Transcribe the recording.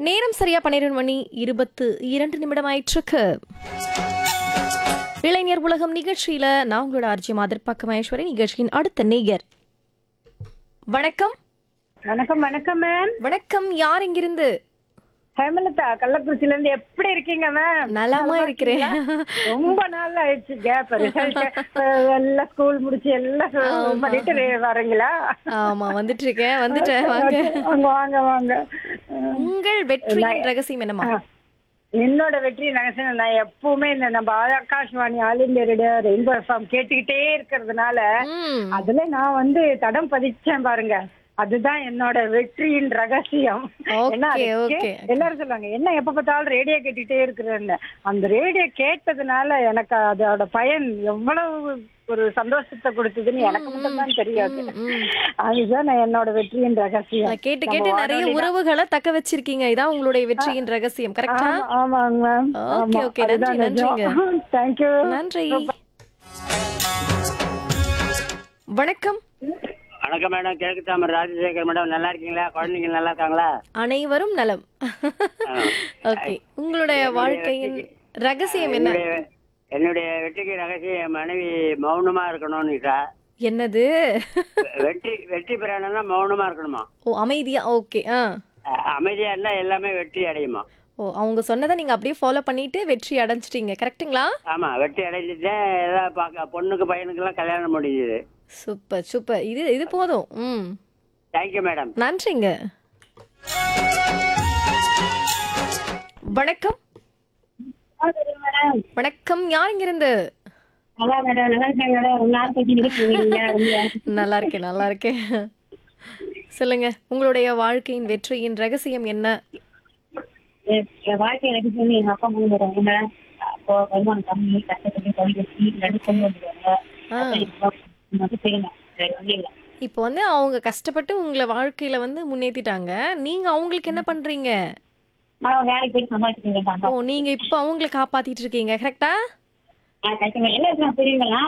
நேரம் சரியா பன்னிரண்டு மணி இருபத்து இரண்டு நிமிடம் ஆயிற்றுக்கு இளைஞர் உலகம் நிகழ்ச்சியில நான் உங்களோட ஆர்ஜி மாதிர்பாக்க மகேஸ்வரி நிகழ்ச்சியின் அடுத்த நேயர் வணக்கம் வணக்கம் வணக்கம் மேம் வணக்கம் யார் இங்கிருந்து ஹேமலதா கள்ளக்குறிச்சில இருந்து எப்படி இருக்கீங்க மேம் நலமா இருக்கிறேன் ரொம்ப நாள் ஆயிடுச்சு கேப் ரிசல்ட் எல்லாம் ஸ்கூல் முடிச்சு எல்லாம் சு- பண்ணிட்டு re- வரீங்களா ஆமா வந்துட்டு இருக்கேன் வந்துட்டேன் வாங்க வாங்க வாங்க வாங்க உங்கள் வெற்றியின் ரகசியம் என்னமா அஹ், என்னோட வெற்றி ரகசியம் நான் எப்பவுமே இந்த நம்ம Akashvani all India radio rainbow FM கேட்டுக்கிட்டே இருக்கிறதுனால ம் அதுல நான் வந்து தடம் பதிச்சேன் பாருங்க அதுதான் என்னோட வெற்றியின் ரகசியம் Okay, ஏன்னா அது கே- okay. எல்லாரும் சொல்லுவாங்க என்ன எப்ப பார்த்தாலும் ரேடியோ கேட்டுட்டே இருக்கிறேன்னு அந்த ரேடியோ கேட்டதுனால எனக்கு அதோட பயன் எவ்வளவு ஒரு சந்தோஷத்தை கொடுத்ததுன்னு எனக்கு மட்டும்தான் தெரியாது அதுதான் நான் என்னோட வெற்றியின் ரகசியம் நான் கேட்டு கேட்டு நிறைய உறவுகளை தக்க வச்சிருக்கீங்க இதான் உங்களுடைய வெற்றியின் ரகசியம் கரெக்டா ஆமா, ஆமாங்க மேம் Okay, okay. நன்றி, நன்றிங்க. தேங்க்யூ நன்றி வணக்கம் வணக்கம் மேடம் கிழக்கு தாமர் ராஜசேகர் மேடம் நல்லா இருக்கீங்களா குழந்தைங்க நல்லா இருக்காங்களா அனைவரும் நலம் ஓகே உங்களுடைய வாழ்க்கையின் ரகசியம் என்ன என்னுடைய என்னுடைய வெற்றிக்கு ரகசியம் என் மனைவி மௌனமா இருக்கணும்னு சார் என்னது வெற்றி வெற்றி பெறணும்னா மௌனமா இருக்கணுமா ஓ அமைதியா ஓகே ஆ அஹ் அமைதியா இருந்தா எல்லாமே வெற்றி அடையுமா ஓ அவங்க சொன்னதை நீங்க அப்படியே ஃபாலோ பண்ணிட்டு வெற்றி அடைஞ்சிட்டீங்க கரெக்ட்டுங்களா ஆமா வெற்றி அடைஞ்சிட்டேன் ஏதாவது பார்க்க பொண்ணுக்கு பையனுக்கெல்லாம் கல்யாணம் முடிஞ்சுது சூப்பர் சூப்பர் இது இது போதும் ம் தேங்க்யூ மேடம் நன்றிங்க வணக்கம் வணக்கம் யார் இங்கிருந்து நல்லா மேடம் நல்லா இருக்கேன் மேடம் ரொம்ப நாள் கழிச்சு இருக்கீங்க நல்லா இருக்கேன் நல்லா இருக்கேன் சொல்லுங்க உங்களுடைய வாழ்க்கையின் வெற்றியின் ரகசியம் என்ன என் வாழ்க்கை எனக்கு சொல்லி எங்க அப்பா மூணு வருவாங்க அப்போ வருமானம் கம்மி கஷ்டப்பட்டு கல்வி வச்சு ரெண்டு கொண்டு வந்துருவாங்க ஆ. அப்ப எனக்கு மட்டும் செய்யணும் வேற வழி இல்லை இப்போ வந்து அவங்க கஷ்டப்பட்டு உங்களை வாழ்க்கையில வந்து முன்னேத்திட்டாங்க நீங்க அவங்களுக்கு என்ன பண்றீங்க நான் வேலைக்கு போய் சமாளிச்சுட்டு ஓ நீங்க இப்போ அவங்களை காப்பாத்திட்டு இருக்கீங்க கரெக்டா கஷ்டங்கள் என்ன தெரியுங்களா